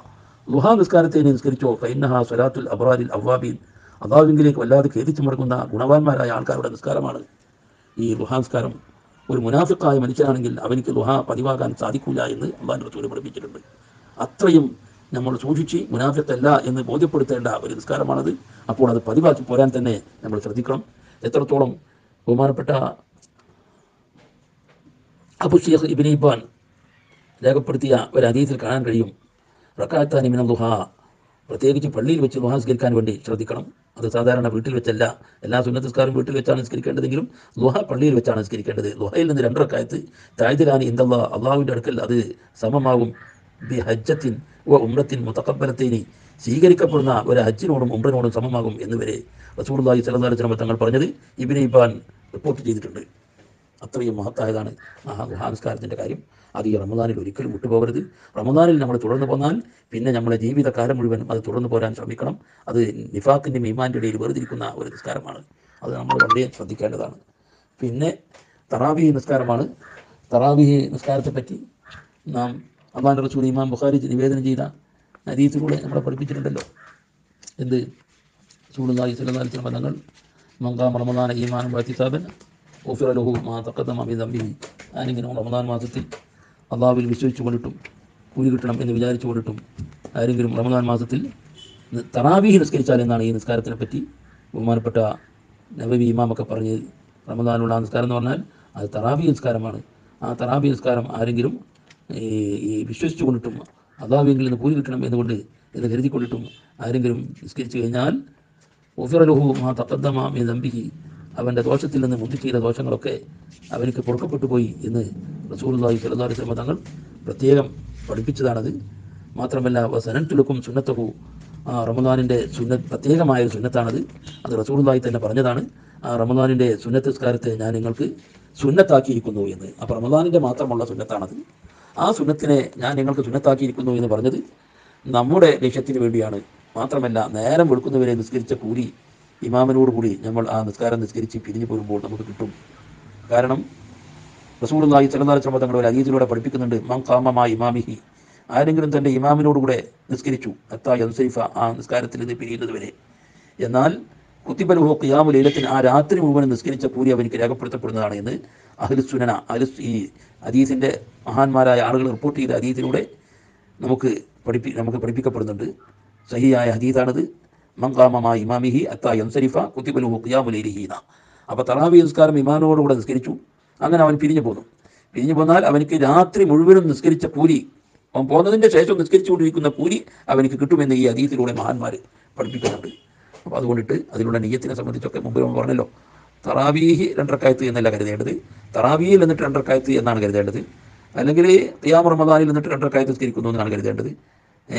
ലുഹാ നിസ്കാരത്തെ നീ നിസ്കരിച്ചോ ഫൈനഹ സ്വലാത്തുൽ അബ്രാരിൽ അവ്വാബീൻ അള്ളാഹുവിലേക്ക് വല്ലാതെ ഖേദിച്ചു മടങ്ങുന്ന ഗുണവാന്മാരായ ആൾക്കാരുടെ നിസ്കാരമാണ് ഈ ലുഹാ നിസ്കാരം ഒരു മുനാഫിക്കായ മനുഷ്യനാണെങ്കിൽ അവനിക്ക് ലുഹ പതിവാകാൻ സാധിക്കില്ല എന്ന് അള്ളാഹിൻ്റെ റസൂൽ പഠിപ്പിച്ചിട്ടുണ്ട് അത്രയും നമ്മൾ സൂക്ഷിച്ച് മുനാഫിക്കല്ല എന്ന് ബോധ്യപ്പെടുത്തേണ്ട ഒരു നിസ്കാരമാണത് അപ്പോൾ അത് പതിവാക്കി പോരാൻ തന്നെ നമ്മൾ ശ്രദ്ധിക്കണം എത്രത്തോളം ബഹുമാനപ്പെട്ട അബു ഷെയ്ഖ് ഇബിൻ ഇബാൻ രേഖപ്പെടുത്തിയ ഒരു അതീതിൽ കാണാൻ കഴിയും റക്കാത്താനി മിന ലുഹ പ്രത്യേകിച്ച് പള്ളിയിൽ വെച്ച് ലുഹ നിസ്കരിക്കാൻ വേണ്ടി ശ്രദ്ധിക്കണം അത് സാധാരണ വീട്ടിൽ വെച്ചല്ല എല്ലാ സുന്നത്തസ്കാരും വീട്ടിൽ വെച്ചാണ് നിസ്കരിക്കേണ്ടതെങ്കിലും ലുഹ പള്ളിയിൽ വെച്ചാണ് നിസ്കരിക്കേണ്ടത് ലുഹയിൽ നിന്ന് രണ്ടരക്കായത്ത് താഴ്തിരാനി ഇന്ദല്ല അള്ളാഹുവിൻ്റെ അടുക്കൽ അത് സമമാകും ബി ഹജ്ജത്തിൻ വ ഉമ്രത്തിൻ മുത്തക്കബലത്തേനി സ്വീകരിക്കപ്പെടുന്ന ഒരു ഹജ്ജിനോടും ഉമ്രനോടും സമമാകും എന്നുവരെ റസൂർലായി സലതാലിസ്ലമ തങ്ങൾ പറഞ്ഞത് ഇബിനെ ഇബാൻ റിപ്പോർട്ട് ചെയ്തിട്ടുണ്ട് അത്രയും മഹത്തായതാണ് ആ ഗുഹാനസ്കാരത്തിൻ്റെ കാര്യം അത് ഈ റമദാനിൽ ഒരിക്കലും വിട്ടുപോകരുത് റമദാനിൽ നമ്മൾ തുടർന്ന് പോന്നാൽ പിന്നെ നമ്മളെ ജീവിതകാലം മുഴുവനും അത് തുടർന്ന് പോരാൻ ശ്രമിക്കണം അത് നിഫാക്കിൻ്റെയും ഈമാൻ്റെ ഇടയിൽ വേർതിരിക്കുന്ന ഒരു നിസ്കാരമാണ് അത് നമ്മൾ വളരെ ശ്രദ്ധിക്കേണ്ടതാണ് പിന്നെ തറാവി നിസ്കാരമാണ് തറാവി നിസ്കാരത്തെ പറ്റി നാം അള്ളാൻ റസൂൽ ഇമാം ബുഖാരി നിവേദനം ചെയ്ത നദീസിലൂടെ നമ്മളെ പഠിപ്പിച്ചിട്ടുണ്ടല്ലോ എന്ത് സൂളുല്ലാഹി സ്വല്ലല്ലാഹി അലൈഹി വസല്ലം തങ്ങൾ മങ്കാം റമദാന ഈമാനും വാത്തിസാബൻ ഓഫിറ ലഹു മാ തഖദ്ദമ മിൻ ദംബിഹി ആരെങ്കിലും റമദാൻ മാസത്തിൽ അള്ളാഹുവിൽ വിശ്വസിച്ചു കൊണ്ടിട്ടും കൂലി കിട്ടണം എന്ന് വിചാരിച്ചു കൊണ്ടിട്ടും ആരെങ്കിലും റമദാൻ മാസത്തിൽ നി- തറാവീഹ് നിസ്കരിച്ചാൽ എന്നാണ് ഈ നിസ്കാരത്തിനെ പറ്റി ബഹുമാനപ്പെട്ട നബവി ഇമാമൊക്കെ പറഞ്ഞത് റമദാനുള്ള നിസ്കാരം എന്ന് പറഞ്ഞാൽ അത് തറാവി നിസ്കാരമാണ് ആ തറാവി നിസ്കാരം ആരെങ്കിലും ഈ ഈ വിശ്വസിച്ചു കൊണ്ടിട്ടും അള്ളാഹുവിൽ നിന്ന് കൂലി കിട്ടണം എന്നുകൊണ്ട് എന്ന് കരുതിക്കൊണ്ടിട്ടും ആരെങ്കിലും നിസ്കരിച്ചു കഴിഞ്ഞാൽ ഒഫിറലുഹു മാ തക്കദ്ദമ മീ ദംബിഹി അവൻ്റെ ദോഷത്തിൽ നിന്ന് മുന്തി ചെയ്ത ദോഷങ്ങളൊക്കെ അവനിക്ക് പൊറുക്കപ്പെട്ടു പോയി എന്ന് റസൂലുള്ളാഹി സ്വല്ലല്ലാഹു അലൈഹി വസല്ലം തങ്ങൾ പ്രത്യേകം പഠിപ്പിച്ചതാണത് മാത്രമല്ല സനൻതുലുക്കും സുന്നത്തഹു ആ റമദാനിൻ്റെ സുന്നത്ത് പ്രത്യേകമായ ഒരു സുന്നത്താണത് അത് റസൂലുള്ളാഹി തന്നെ പറഞ്ഞതാണ് ആ റമദാനിൻ്റെ സുന്നത്ത് നിസ്കാരത്തെ ഞാൻ നിങ്ങൾക്ക് സുന്നത്താക്കിയിരിക്കുന്നു എന്ന് അപ്പോൾ റമദാനിൻ്റെ മാത്രമുള്ള സുന്നത്താണത് ആ സുന്നത്തിനെ ഞാൻ നിങ്ങൾക്ക് സുന്നത്താക്കിയിരിക്കുന്നു എന്ന് പറഞ്ഞത് നമ്മുടെ ലക്ഷ്യത്തിന് വേണ്ടിയാണ് മാത്രമല്ല നേരം വെളുക്കുന്നവരെ നിസ്കരിച്ച കൂലി ഇമാമിനോട് കൂടി നമ്മൾ ആ നിസ്കാരം നിസ്കരിച്ച് പിരിഞ്ഞു പോരുമ്പോൾ നമുക്ക് കിട്ടും കാരണം റസൂലുള്ളാഹി സ്വല്ലല്ലാഹു അലൈഹി വസല്ലം തങ്ങളുടെ ഒരു അരീതിലൂടെ പഠിപ്പിക്കുന്നുണ്ട് മൻ ഖാമ ഇമാമിഹി ആരെങ്കിലും തൻ്റെ ഇമാമിനോടുകൂടെ നിസ്കരിച്ചു അത്താ യൻസൈഫ ആ നിസ്കാരത്തിൽ നിന്ന് പിരിയുന്നത് വരെ എന്നാൽ കുത്തിബലുഹോ ഖിയാമു ലൈലത്തിന് ആ രാത്രി മുഴുവൻ നിസ്കരിച്ച കൂലി അവനിക്ക് രേഖപ്പെടുത്തപ്പെടുന്നതാണ് എന്ന് അഹ്ലുസുനന അഹ്ലുസ് ഈ ഹദീസിൻ്റെ മഹാന്മാരായ ആളുകൾ റിപ്പോർട്ട് ചെയ്ത ഹദീസിലൂടെ നമുക്ക് പഠിപ്പി നമുക്ക് പഠിപ്പിക്കപ്പെടുന്നുണ്ട് സഹിയായ ഹദീസാണിത് മങ്കാമ ഇമാമിഹി അത്ത യൻസരിഫ കുത്തിബലുഹു ഖിയാമുലൈലിഹീന അപ്പോൾ തറാവി നിസ്കാരം ഇമാനോടുകൂടെ നിസ്കരിച്ചു അങ്ങനെ അവൻ പിരിഞ്ഞു പോന്നു പിരിഞ്ഞു പോന്നാൽ അവനിക്ക് രാത്രി മുഴുവനും നിസ്കരിച്ച കൂലി അവൻ പോകുന്നതിൻ്റെ ശേഷം നിസ്കരിച്ചുകൊണ്ടിരിക്കുന്ന കൂലി അവനിക്ക് കിട്ടുമെന്ന് ഈ ഹദീസിലൂടെ മഹാന്മാർ പഠിപ്പിക്കുന്നുണ്ട് അപ്പോൾ അതുകൊണ്ടിട്ട് അതിലുള്ള നെയ്യത്തിനെ സംബന്ധിച്ചൊക്കെ മുമ്പ് നമ്മൾ പറഞ്ഞല്ലോ തറാവീഹി രണ്ടരക്കായത്ത് എന്നല്ല കരുതേണ്ടത് തറാവിയിൽ എന്നിട്ട് രണ്ടരക്കായത്ത് എന്നാണ് കരുതേണ്ടത് അല്ലെങ്കിൽ ഖിയാം റമദാനിൽ നിന്നിട്ട് രണ്ടരക്കായത്ത് നിസ്കരിക്കുന്നു എന്നാണ് കരുതേണ്ടത് ഏ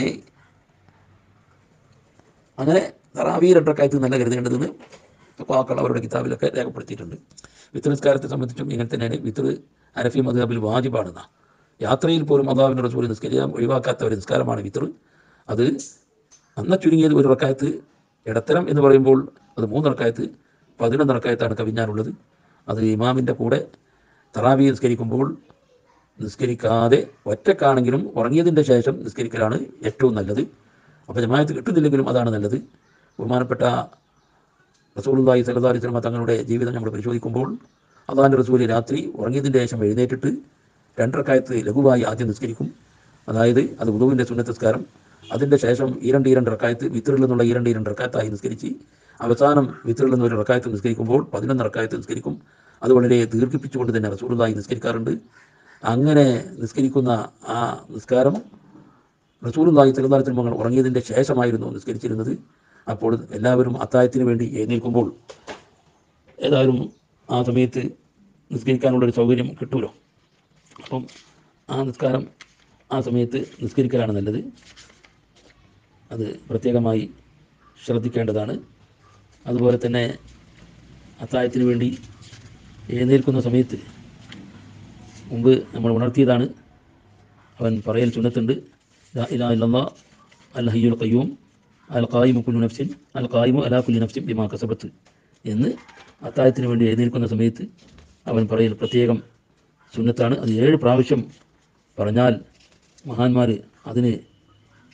അങ്ങനെ തറാവി രണ്ടരക്കായത്ത് എന്നല്ല കരുതേണ്ടതെന്ന് ഫുഖാക്കൾ അവരുടെ കിതാബിലൊക്കെ രേഖപ്പെടുത്തിയിട്ടുണ്ട് വിത്ത് നിസ്കാരത്തെ സംബന്ധിച്ചും ഇങ്ങനെ തന്നെയാണ് വിത്ത് അനഫി മദ്ഹബിൽ വാജിബാണെന്ന യാത്രയിൽ പോലും അള്ളാഹുവിൻ്റെ റസൂൽ നിസ്കരിക്കാൻ ഒഴിവാക്കാത്ത ഒരു നിസ്കാരമാണ് വിത്തർ അത് അന്ന ചുരുങ്ങിയത് ഒരു റക്കായത്ത് ഇടത്തരം എന്ന് പറയുമ്പോൾ അത് മൂന്ന് റക്കായത്ത് പതിനൊന്ന് റക്കായത്താണ് കവിഞ്ഞാനുള്ളത് അത് ഇമാമിൻ്റെ കൂടെ തറാവി നിസ്കരിക്കുമ്പോൾ നിസ്കരിക്കാതെ ഒറ്റക്കാണെങ്കിലും ഉറങ്ങിയതിൻ്റെ ശേഷം നിസ്കരിക്കലാണ് ഏറ്റവും നല്ലത് അപ്പോൾ ജമായത്ത് കിട്ടുന്നില്ലെങ്കിലും അതാണ് നല്ലത് ബഹുമാനപ്പെട്ട റസൂലുള്ളാഹി സ്വല്ലല്ലാഹി അലൈഹി വസല്ലം തങ്ങളുടെ ജീവിതം നമ്മൾ പരിശോധിക്കുമ്പോൾ അള്ളാഹിൻ്റെ റസൂൽ രാത്രി ഉറങ്ങിയതിൻ്റെ ശേഷം എഴുന്നേറ്റിട്ട് രണ്ടരക്കായത്ത് ലഘുവായി ആദ്യം നിസ്കരിക്കും അതായത് അത് ഉദുവിൻ്റെ സുന്നത്തസ്കാരം അതിൻ്റെ ശേഷം ഈ രണ്ട് ഈ രണ്ട് റക്കായത്ത് വിത്തറിൽ നിന്നുള്ള ഈ രണ്ട് ഈ രണ്ട് റക്കായത്തായി നിസ്കരിച്ച് അവസാനം വിത്തറിൽ നിന്ന് ഒരു റക്കായത്ത് നിസ്കരിക്കുമ്പോൾ പതിനൊന്ന് റക്കായത്ത് നിസ്കരിക്കും അത് വളരെ ദീർഘിപ്പിച്ചുകൊണ്ട് തന്നെ റസൂലുള്ളാഹി നിസ്കരിക്കാറുണ്ട് അങ്ങനെ നിസ്കരിക്കുന്ന ആ നിസ്കാരം റസൂലുള്ളാഹി സ്വല്ലല്ലാഹി അലൈഹി വസല്ലം ഉറങ്ങിയതിൻ്റെ ശേഷമായിരുന്നു നിസ്കരിച്ചിരുന്നത് അപ്പോൾ എല്ലാവരും അത്തായത്തിന് വേണ്ടി എഴുന്നേൽക്കുമ്പോൾ ഏതായാലും ആ സമയത്ത് നിസ്കരിക്കാനുള്ളൊരു സൗകര്യം കിട്ടുമല്ലോ അപ്പം ആ നിസ്കാരം ആ സമയത്ത് നിസ്കരിക്കലാണ് നല്ലത് അത് പ്രത്യേകമായി ശ്രദ്ധിക്കേണ്ടതാണ് അതുപോലെ തന്നെ അത്തായത്തിന് വേണ്ടി എഴുന്നേൽക്കുന്ന സമയത്ത് മുമ്പ് നമ്മൾ ഉണർത്തിയതാണ് അവൻ പറയൽ സുന്നത്തുണ്ട് ലാ ഇലാഹ ഇല്ലല്ലാ അൽ ഹയ്യുൽ ഖയ്യൂം അൽ ഖായിമു കുല്ലു നഫ്സിൻ അൽ ഖായിമു അലാ കുല്ലി നഫ്സിൻ ബിമാ കസബത്ത് എന്ന് അത്തായത്തിന് വേണ്ടി എഴുന്നേൽക്കുന്ന സമയത്ത് അവൻ പറയൽ പ്രത്യേകം സുന്നത്താണ് അത് ഏഴ് പ്രാവശ്യം പറഞ്ഞാൽ മഹാന്മാർ അതിന്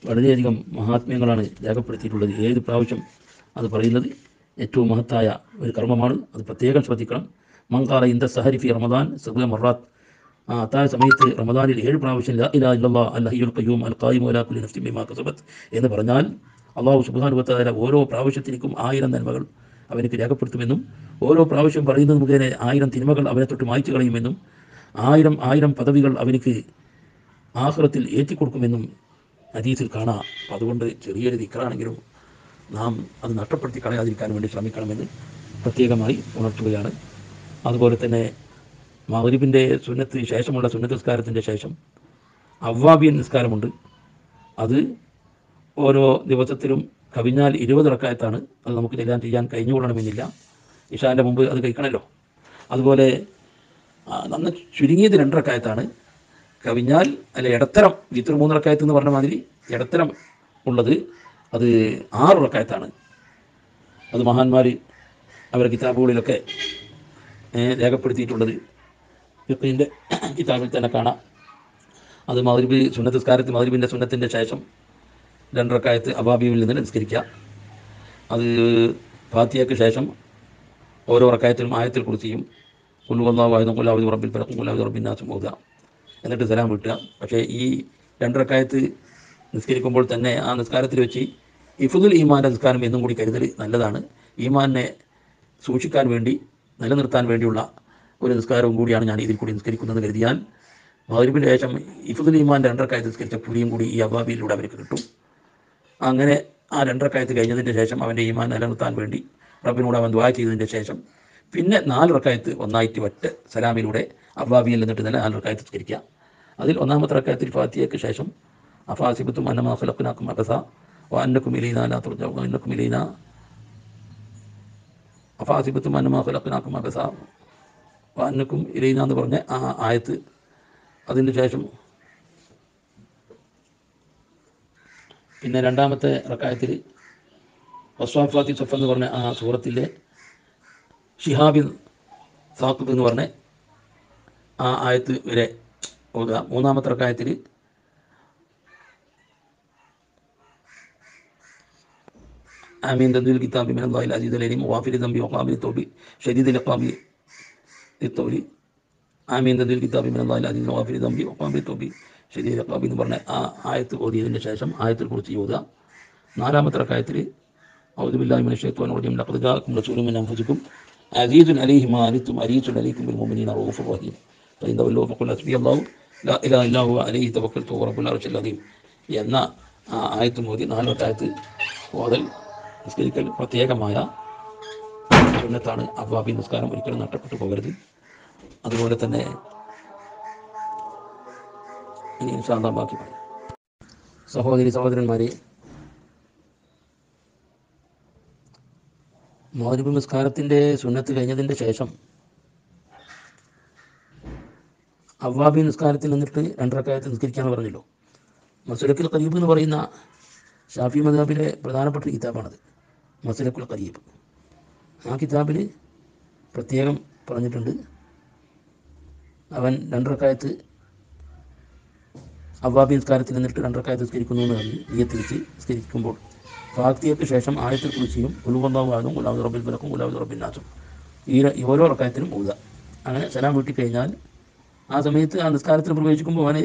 വളരെയധികം മഹാത്മ്യങ്ങളാണ് രേഖപ്പെടുത്തിയിട്ടുള്ളത് ഏത് പ്രാവശ്യം അത് പറയുന്നത് ഏറ്റവും മഹത്തായ ഒരു കർമ്മമാണ് അത് പ്രത്യേകം ശ്രദ്ധിക്കണം മങ്കാല ഇന്ദ സഹരി ഫി റമദാൻ സബുല മറാത്ത് ആ അത്താഴ സമയത്ത് റമദാനിൽ ഏഴ് പ്രാവശ്യം ലാ ഇലാഹ ഇല്ലല്ലാഹ് അൽ ഹയ്യുൽ ഖയ്യൂം അൽ ഖായിമു അലാ കുല്ലി നഫ്സിൻ ബിമാ കസബത്ത് എന്ന് പറഞ്ഞാൽ അള്ളാഹു സുബ്ഹാനഹു വ തആല ഓരോ പ്രാവശ്യത്തിനും ആയിരം നന്മകൾ അവനക്ക് രേഖപ്പെടുത്തുമെന്നും ഓരോ പ്രാവശ്യം പറയുന്നത് മുഖേന ആയിരം തിന്മകൾ അവനെ തൊട്ട് മായ്ച്ചു കളയുമെന്നും ആയിരം ആയിരം പദവികൾ അവനിക്ക് ആഹ്റത്തിൽ ഏറ്റിക്കൊടുക്കുമെന്നും ഹദീസിൽ കാണാം അപ്പം അതുകൊണ്ട് ചെറിയൊരു ദിക്കറാണെങ്കിലും നാം അത് നഷ്ടപ്പെടുത്തി കളയാതിരിക്കാൻ വേണ്ടി ശ്രമിക്കണമെന്ന് പ്രത്യേകമായി ഉണർത്തുകയാണ് അതുപോലെ തന്നെ മഗ്രിബിൻ്റെ സുന്നത്ത് ശേഷമുള്ള സുന്നത്ത് നിസ്കാരത്തിൻ്റെ ശേഷം അവ്വാബിയൻ നിസ്കാരമുണ്ട് അത് ഓരോ ദിവസത്തിലും കവിഞ്ഞാൽ ഇരുപത് റക്കായത്താണ് അത് നമുക്ക് ചെല്ലാൻ ചെയ്യാൻ കഴിഞ്ഞുകൊള്ളണമെന്നില്ല ഇഷാൻ്റെ മുമ്പ് അത് കഴിക്കണമല്ലോ അതുപോലെ ആ, നന്ന് ചുരുങ്ങിയത് രണ്ടരക്കായത്താണ് കവിഞ്ഞാൽ അല്ല ഇടത്തരം വിത്ര മൂന്നിറക്കായത്ത് എന്ന് പറഞ്ഞ മാതിരി ഇടത്തരം ഉള്ളത് അത് ആറ് റക്കായത്താണ് അത് മഹാന്മാർ അവരുടെ കിതാബുകളിലൊക്കെ ഏ, രേഖപ്പെടുത്തിയിട്ടുള്ളത് ഫിഖിൻ്റെ കിതാബിൽ തന്നെ കാണാം അത് മൗരിബ് സുന്നത്ത് നിസ്കാരത്തിൽ മൗരിബിൻ്റെ സുന്നത്തിൻ്റെ ശേഷം രണ്ടരക്കായത്ത് അബാബിയിൽ നിന്ന് നിസ്കരിക്കുക അത് ഫാത്തിയയ്ക്ക് ശേഷം ഓരോ റക്കായത്തിലും ആയത്തിൽ കുറിച്ചും കുല്ലുവല്ലാഹുവായതും കുല്ലാവതി റബ്ബിൽ ഫലക്കും കുല്ലാവതി റബ്ബിൻ നാസും ഓതുക എന്നിട്ട് സലാം വിട്ടുക പക്ഷേ ഈ രണ്ടരക്കായത്ത് നിസ്കരിക്കുമ്പോൾ തന്നെ ആ നിസ്കാരത്തിൽ വെച്ച് ഇഫുദുൽ ഈമാൻ്റെ നിസ്കാരം എന്നും കൂടി കരുതൽ നല്ലതാണ് ഈമാനെ സൂക്ഷിക്കാൻ വേണ്ടി നിലനിർത്താൻ വേണ്ടിയുള്ള ഒരു നിസ്കാരവും കൂടിയാണ് ഞാൻ ഇതിൽ കൂടി നിസ്കരിക്കുന്നത് കരുതിയാൽ മഹരിബിന് ശേഷം ഇഫുദുൽ ഈമാൻ്റെ രണ്ടരക്കായത്ത് നിസ്കരിച്ച പുലിയും കൂടി ഈ അബാബിയിലൂടെ അവർക്ക് കിട്ടും അങ്ങനെ ആ രണ്ടരക്കായത്ത് കഴിഞ്ഞതിൻ്റെ ശേഷം അവൻ്റെ ഈമാൻ നിലനിർത്താൻ വേണ്ടി റബ്ബിനോട് അവൻ ദ്വാ ചെയ്തതിൻ്റെ ശേഷം പിന്നെ നാല് റക്കായത്ത് ഒന്നായിട്ട് ഒറ്റ സലാമിലൂടെ അബ്ബാബിയിൽ നിന്നിട്ട് തന്നെ നാല് റക്കായത്ത് സ്കരിക്കുക അതിൽ ഒന്നാമത്തെ റക്കായത്തിൽ ഫാത്തിയയ്ക്ക് ശേഷം അഫാസിബത്തും അന്നമാ ഖലഖനാക്കും അബസ വഅന്നക്കും ഇലൈന ലാ തുർജഊന വഅന്നക്കും ഇലൈന അഫാസിബത്തും അന്നമാ ഖലഖനാക്കും അബസ വഅന്നക്കും ഇലൈന എന്ന് പറഞ്ഞ ആ ആയത്ത് അതിൻ്റെ ശേഷം പിന്നെ രണ്ടാമത്തെ റക്കായത്തിൽ വസ്വാഫാത്തി സഫ് എന്ന് പറഞ്ഞ ആ സൂറത്തിലെ ഷിഹാബിൻ സാഖിബ് എന്ന് പറഞ്ഞ ആ ആയത്ത് വരെ ഓതുക മൂന്നാമത്തെ റക്കായത്തിൽ ആമീൻ തദ്വീൽ കിതാബി മിൻ അല്ലാഹിൽ അസീസ് അലീം വാഫിൽ ദംബി വഖാബിൽ തൗബി ഷദീദ് ലഖാബി ഇത്തൗലി ആമീൻ തദ്വീൽ കിതാബി മിൻ അല്ലാഹിൽ അസീസ് വാഫിൽ ദംബി വഖാബിൽ തൗബി ഷദീദ് ലഖാബി എന്ന് പറഞ്ഞ ആ ആയത്ത് ഓതിയതിന് ശേഷം ആയത്തിൽ കുറിച്ച് ഓതുക നാലാമത്തെ റക്കായത്തിൽ أعوذ بالله من الشيطان الرجيم لقد جاءكم رسول من أنفسكم عزيز عليه ما عنتم حريص عليكم بالمؤمنين رؤوف رحيم فإن تولوا فقل حسبي الله لا إله إلا هو عليه توكلت وهو رب العرش العظيم എന്ന ആ ആയത്ത് മോദി നാലാമത്തെ ആയത്ത് ഓതൽ നിസ്കരിക്കൽ പ്രത്യേകമായ സുന്നത്താണ് അബ്വാബി നിസ്കാരം ഒരിക്കലും നഷ്ടപ്പെട്ടു പോകരുത് അതുപോലെ തന്നെ ഇനി ഇൻഷാല്ലാ ബാക്കി പറയും സഹോദരി സഹോദരന്മാരെ മൗരിബ് നിസ്കാരത്തിൻ്റെ സുന്നത്ത് കഴിഞ്ഞതിൻ്റെ ശേഷം അവ്വാബി നിസ്കാരത്തിൽ നിന്നിട്ട് രണ്ടരക്കായത്ത് നിസ്കരിക്കാന്ന് പറഞ്ഞല്ലോ മസുലക്കുൽ ഖരീബ് എന്ന് പറയുന്ന ഷാഫി മദാബിലെ പ്രധാനപ്പെട്ട ഒരു കിതാബാണത് മസുലക്കുൽ ഖരീബ് ആ കിതാബിൽ പ്രത്യേകം പറഞ്ഞിട്ടുണ്ട് അവൻ രണ്ടരക്കായത്ത് അവ്വാബി നിസ്കാരത്തിൽ നിന്നിട്ട് രണ്ടരക്കായത്ത് നിസ്കരിക്കുന്നു എന്ന് പറഞ്ഞ് നിയത്തിരിച്ച് നിസ്കരിക്കുമ്പോൾ ഫാത്തിയയ്ക്ക് ശേഷം ആയത്തിൽ കുറിച്ചും ഉലുവന്നാവാകും ഗുലാബ് റബ്ബിൽ ബലക്കും ഗുലാബ് റബ്ബിൻ നാസും ഈ ര- ഈ ഓരോ റക്കായത്തിനും ഊതുക അങ്ങനെ സലാം വീട്ടി കഴിഞ്ഞാൽ ആ സമയത്ത് ആ നിസ്കാരത്തിൽ പ്രവേശിക്കുമ്പോൾ അവന്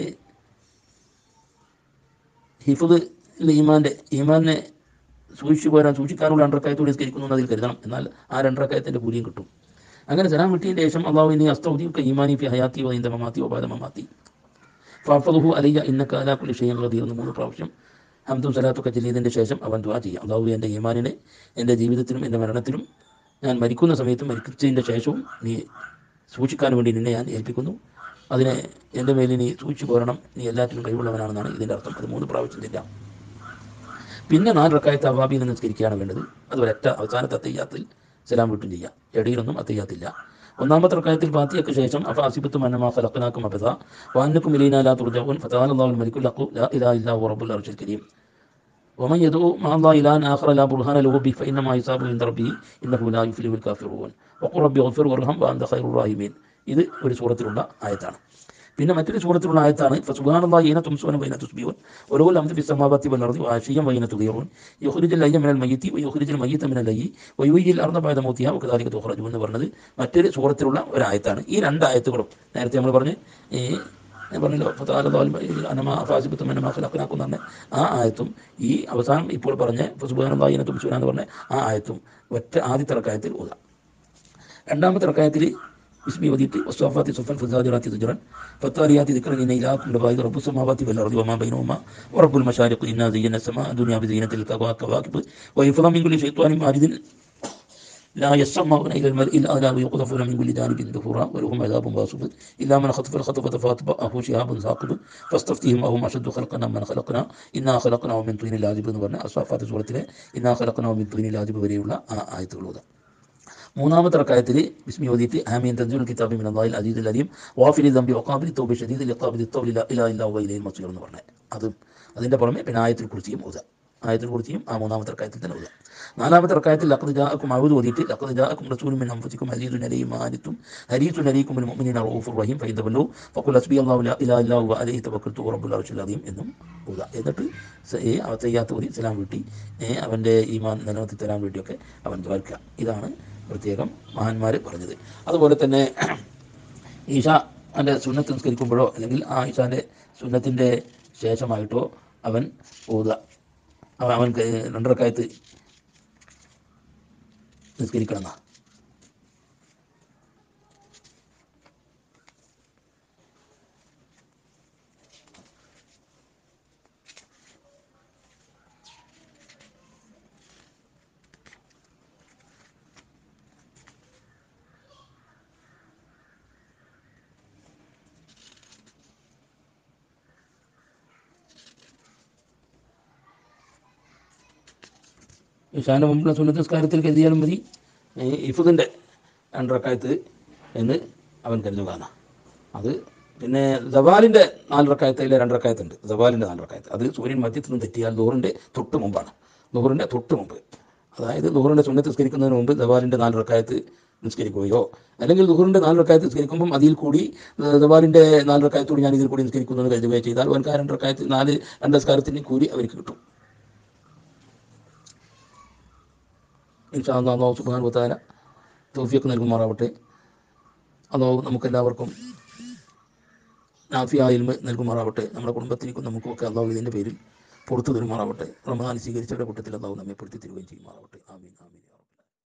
ഹിഫുദ് ഈമാൻ്റെ ഈമാനെ സൂക്ഷിച്ചു പോരാൻ സൂക്ഷിക്കാനുള്ള രണ്ടരക്കായത്തോടെ നിസ്കരിക്കുന്നു എന്ന് അതിൽ കരുതണം എന്നാൽ ആ രണ്ടരക്കായത്തിൻ്റെ കൂലിയും കിട്ടും അങ്ങനെ സലാം വീട്ടിയതിൻ്റെ ശേഷം അള്ളാഹു ഇനി അസ്തൗദീക ഈമാനി ഫി ഹയാത്തി വ ഇന്ത മമാത്തി വ ബാദ മമാത്തി ഫാഫദുഹു അലിയ ഇന്നക അലാ കുല്ലി ഷൈഇൻ ഖദീർ എന്ന് മൂന്ന് പ്രാവശ്യം ഹംദും സലാത്തൊക്കെ ചെല്ലിയതിൻ്റെ ശേഷം അവൻ ദുആ ചെയ്യും അള്ളാഹു എൻ്റെ ഈമാനിനെ എൻ്റെ ജീവിതത്തിലും എൻ്റെ മരണത്തിലും ഞാൻ മരിക്കുന്ന സമയത്തും മരിച്ചതിൻ്റെ ശേഷവും നീ സൂക്ഷിക്കാൻ വേണ്ടി നിന്നെ ഞാൻ ഏൽപ്പിക്കുന്നു അതിനെ എൻ്റെ മേലിൽ നീ സൂക്ഷിച്ചു പോരണം നീ എല്ലാറ്റിനും കഴിവുള്ളവനാണെന്നാണ് ഇതിൻ്റെ അർത്ഥം അത് മൂന്ന് പ്രാവശ്യം ചെല്ലാം പിന്നെ നാല് റക്കായത്ത് അവാബിയിൽ നിന്ന് നിസ്കരിക്കുകയാണ് വേണ്ടത് അത് ഒരൊറ്റ അവസാനത്തെ അത്തയ്യാത്തിൽ സലാം വിട്ടും ചെയ്യാം ഇടയിലൊന്നും അത്തയ്യാത്തില്ല ഒന്നാമത്തെ റക്കായത്തിൽ ഫാത്തിയക്ക് ശേഷം അഫ അസിബത്തും അന്നമാ ഖലഖനാക്കും അബദ വാന്നക്കും ഇലീന ലാ തുർജഊൻ ഫതആല അല്ലാഹുൽ മലിക്കുൽ ഹഖ് ലാ ഇലാഹ ഇല്ലാ ഹുവ റബ്ബുൽ അർശിൽ കരീം ومن يدعو مع الله إلها آخر لا برهان له به فإنما حسابه عند ربه إنه لا يفلح الكافرون وقل ربي اغفر وارحم وأنت خير الراحمين ഇത് ഒരു സൂറത്തിലുള്ള ആയത്താണ് പിന്നെ മറ്റൊരു സൂറത്തിലുള്ള ആയത്താണ് ഫസുബാനുള്ള ഈന തുംസോന വൈന തുസ്ബിയോൻ ഓരോ ലംത് ഫിസമാവാത്തി വല്ലർദി വാഷിയം വൈന തുദിയോൻ യുഖ്രിജൽ ലയ്യ മിനൽ മയ്യിത്തി വയുഖ്രിജൽ മയ്യിത്ത മിനൽ ലയ്യി വയുയിൽ അർദ ബഅദ മൗതിഹ വകദാലിക തുഖ്റജു എന്ന് പറഞ്ഞത് മറ്റൊരു സൂറത്തിലുള്ള ഒരു ആയത്താണ് ഈ രണ്ട് ആയത്തുകളും നേരത്തെ നമ്മൾ പറഞ്ഞ് ഈ ഞാൻ പറഞ്ഞല്ലോ അനമ ഫാസിബത്തും അനമ ഖലഖനാക്കും എന്ന് പറഞ്ഞ ആ ആയത്തും ഈ അവസാനം ഇപ്പോൾ പറഞ്ഞ ഫസുബാനുള്ള ഈന തുംസോന എന്ന് പറഞ്ഞ ആ ആയത്തും ഒറ്റ ആദ്യത്തെ റക്കായത്തിൽ ഓതാം രണ്ടാമത്തെ റക്കായത്തിൽ ബിസ്മി ഓതിയിട്ട് വസ്വാഫാത്തി സുഫൻ ഫസാദിറാത്തി സുജറൻ ഫത്താരിയാത്തി ദിക്റൻ ഇന്ന ഇലാക്കും ലബായിദ് റബ്ബു സമാവാത്തി വൽ അർദി വമാ ബൈനഹുമ വറബ്ബുൽ മശാരിഖ് ഇന്നാ സയ്യന സമാ ദുനിയ ബിസീനത്തിൽ കവാകിബ് വയഫ്ള മിൻ കുല്ലി ശൈത്വാനിൻ മാരിദിൻ لا يسمعون إلى الملء الأعلى ويقذفون من كل جانب دبورا ولهم عذاب واصب إلا من خطف الخطفة فأتبعه شهاب ثاقب فاستفتهم أهم أشد خلقنا من خلقنا إنا خلقناه من طين ലാജിബ് എന്ന് പറഞ്ഞ അസ്വാഫാത്ത് സൂറത്തിലെ ഇന്നാ ഖലഖനാഹു മിൻ തീനി ലാജിബ് വരെയുള്ള ആ ആയത്തുകൾ ഓതാം മൂന്നാമത്തെ റക്കായത്തിൽ ബിസ്മി ഓതിയിട്ട് ആമീൻ തൻസുൽ കിതാബി മിൻ അല്ലാഹിൽ അസീദുൽ അലീം വാഫിലി ദംബി വഖാബിലി തൗബി ഷദീദ് ലിഖാബിലി തൗബി ലാ ഇലാഹ ഇല്ലാ ഹുവ ഇലൈഹിൽ മസീർ എന്ന് പറഞ്ഞത് അതും അതിൻ്റെ പുറമെ പിന്നെ ആയത്തിൽ കുറിച്ചും ഓതാം ആയത്തിൽ കുറിച്ചും ആ മൂന്നാമത്തെ റക്കായത്തിൽ തന്നെ ഓതാം നാലാമത്തെ റക്കായത്തിൽ ലഖദ് ജാഅക്കും അഊദ് ഓതിയിട്ട് ലഖദ് ജാഅക്കും റസൂലുൻ മിൻ അൻഫുസിക്കും അസീസുൻ അലൈഹി മാ അനിത്തും ഹരീസുൻ അലൈക്കും ബിൽ മുഅ്മിനീന റഊഫുർ റഹീം ഫഇൻ തവല്ലു ഫഖുൽ ഹസ്ബി അല്ലാഹു ലാ ഇലാഹ ഇല്ലാ ഹുവ അലൈഹി തവക്കൽതു റബ്ബുൽ അർശിൽ അദീം എന്നും ഓതാം എന്നിട്ട് സ- ഈ അവത്തയ്യാത്ത് ഓതി സലാം വീട്ടി ഏ, അവൻ്റെ ഈമാൻ നിലനിർത്തി തരാൻ വേണ്ടിയൊക്കെ അവൻ ദ്വാർക്കുക ഇതാണ് പ്രത്യേകം മഹാന്മാർ പറഞ്ഞത് അതുപോലെ തന്നെ ഈശ അവൻ്റെ സുന്നത്ത് നിസ്കരിക്കുമ്പോഴോ അല്ലെങ്കിൽ ആ ഈശാൻ്റെ സുന്നത്തിൻ്റെ ശേഷമായിട്ടോ അവൻ ഓതുക അവൻ അവൻ രണ്ടരക്കായത്ത് നിസ്കരിക്കണം എന്നാ ഇഷാൻ്റെ മുമ്പിലുള്ള സുന്നത്ത് നിസ്കാരത്തിൽ കരുതിയാലും മതി ഈ ഇഫുദിൻ്റെ രണ്ടരക്കായത്ത് എന്ന് അവൻ കരുതുക എന്നാ. അത് പിന്നെ ജവാലിൻ്റെ നാല് റക്കായത്തിലെ രണ്ടരക്കായത്തുണ്ട് ജവാലിൻ്റെ നാല് റക്കായത്ത് അത് സൂര്യൻ മധ്യത്തിൽ നിന്ന് തെറ്റിയാൽ ദൂറിൻ്റെ തൊട്ട് മുമ്പാണ് ദൂറിൻ്റെ തൊട്ട് മുമ്പ് അതായത് ദൂറിൻ്റെ സുന്നത്ത് നിസ്കരിക്കുന്നതിന് മുമ്പ് ജവാലിൻ്റെ നാല് റക്കായത്ത് നിസ്കരിക്കുകയോ അല്ലെങ്കിൽ ദുഹറിൻ്റെ നാല് റക്കായത്ത് നിസ്കരിക്കുമ്പം അതിൽ കൂടി ജവാലിൻ്റെ നാല് റക്കായത്ത് കൂടി ഞാൻ ഇതിൽ കൂടി നിസ്കരിക്കുന്നു എന്ന് കരുതുകയോ ചെയ്താൽ അവൻക്ക് ആ രണ്ട് റക്കായത്ത് നാല് രണ്ട് നിസ്കാരത്തിന് കൂലി അവർക്ക് കിട്ടും ഇൻഷാ അല്ലാ അള്ളാഹു സുബ്ഹാനഹു വതആല തൗഫീഖ് നൽകുമാറാവട്ടെ അള്ളാഹു നമുക്കെല്ലാവർക്കും നാഫിയ ഇൽമ നൽകുമാറാവട്ടെ നമ്മുടെ കുടുംബത്തിലേക്കും നമുക്കുമൊക്കെ അള്ളാഹു ഇതിൻ്റെ പേരിൽ പുറത്തു തരുമാറാവട്ടെ റമദാൻ സ്വീകരിച്ചവരുടെ കൂട്ടത്തിൽ അള്ളാഹു നമ്മെ പെടുത്തി തരുകയും ചെയ്യുമാറാവട്ടെ ആമീൻ